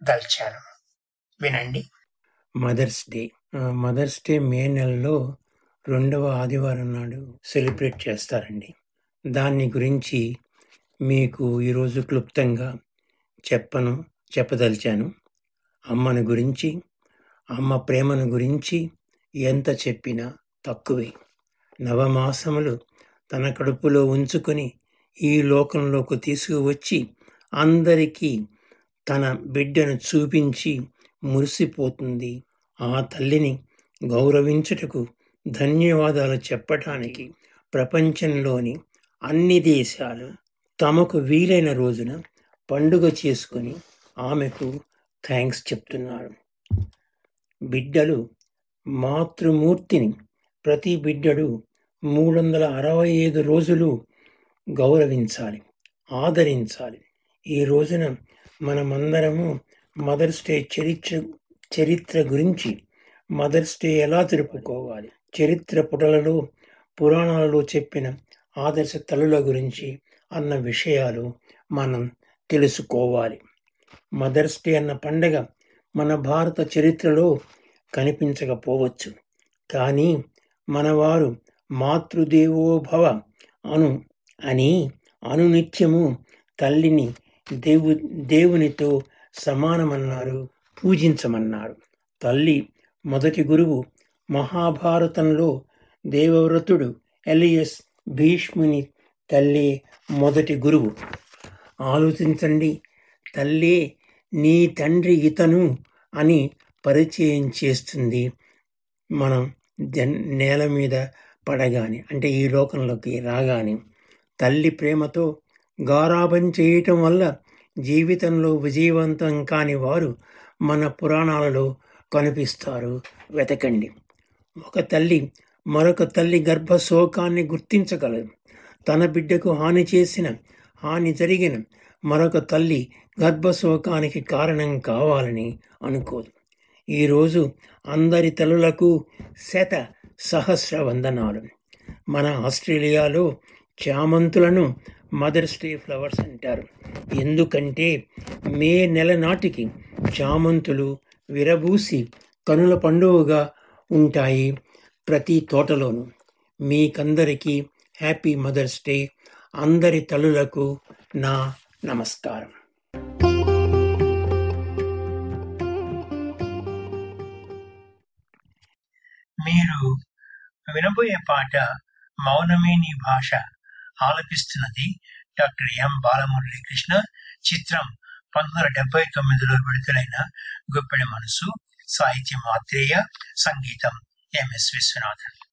దల్చాను వినండి mother's day ఆ, mother's day May నెలలో రెండవ ఆదివారం నాడు సెలబ్రేట్ చేస్తారండి దాన్ని గురించి మీకు ఈరోజు క్లుప్తంగా చెప్పను చెప్పదలిచాను అమ్మను గురించి అమ్మ ప్రేమను గురించి ఎంత చెప్పినా తక్కువే నవమాసములు తన కడుపులో ఉంచుకొని ఈ లోకంలోకి తీసుకువచ్చి అందరికీ తన బిడ్డను చూపించి మురిసిపోతుంది ఆ తల్లిని గౌరవించుటకు ధన్యవాదాలు చెప్పటానికి ప్రపంచంలోని అన్ని దేశాలు తమకు వీలైన రోజున పండుగ చేసుకొని ఆమెకు థ్యాంక్స్ చెప్తున్నారు బిడ్డలు మాతృమూర్తిని ప్రతి బిడ్డడు మూడు వందల అరవై ఐదు రోజులు గౌరవించాలి ఆదరించాలి ఈ రోజున మనమందరము మదర్స్ డే చరిత్ర చరిత్ర గురించి మదర్స్ డే ఎలా జరుపుకోవాలి చరిత్ర పుటలలో పురాణాలలో చెప్పిన ఆదర్శ తల్లుల గురించి అన్న విషయాలు మనం తెలుసుకోవాలి మదర్స్ డే అన్న పండగ మన భారత చరిత్రలో కనిపించకపోవచ్చు కానీ మనవారు మాతృదేవో భవ అను అని అనునిత్యము తల్లిని దేవు దేవునితో సమానమన్నారు పూజించమన్నారు తల్లి మొదటి గురువు మహాభారతంలో దేవవ్రతుడు ఎలియస్ భీష్ముని తల్లి మొదటి గురువు ఆలోచించండి తల్లే నీ తండ్రి ఇతను అని పరిచయం చేస్తుంది మనం జన్ నేల మీద పడగానే అంటే ఈ లోకంలోకి రాగానే తల్లి ప్రేమతో గారాబం చేయటం వల్ల జీవితంలో విజయవంతం కాని వారు మన పురాణాలలో కనిపిస్తారు వెతకండి ఒక తల్లి మరొక తల్లి గర్భ శోకాన్ని గుర్తించగలదు తన బిడ్డకు హాని చేసిన హాని జరిగిన మరొక తల్లి గర్భశోకానికి కారణం కావాలని అనుకోదు ఈరోజు అందరి తల్లులకు శత సహస్ర వందనాలు మన ఆస్ట్రేలియాలో చామంతులను మదర్స్ డే ఫ్లవర్స్ అంటారు ఎందుకంటే మే నెల నాటికి చామంతులు విరబూసి కనుల పండుగగా ఉంటాయి ప్రతి తోటలోనూ మీకందరికీ హ్యాపీ మదర్స్ డే అందరి తల్లులకు నా నమస్కారం మీరు వినబోయే పాట మౌనమే నీ భాష ఆలపిస్తున్నది డాక్టర్ ఎం బాలమురళీ కృష్ణ చిత్రం పంతొమ్మిది వందల డెబ్బై తొమ్మిదిలో విడుదలైన గుప్పెడి మనసు సాహిత్యం ఆత్రేయ సంగీతం ఎంఎస్ విశ్వనాథన్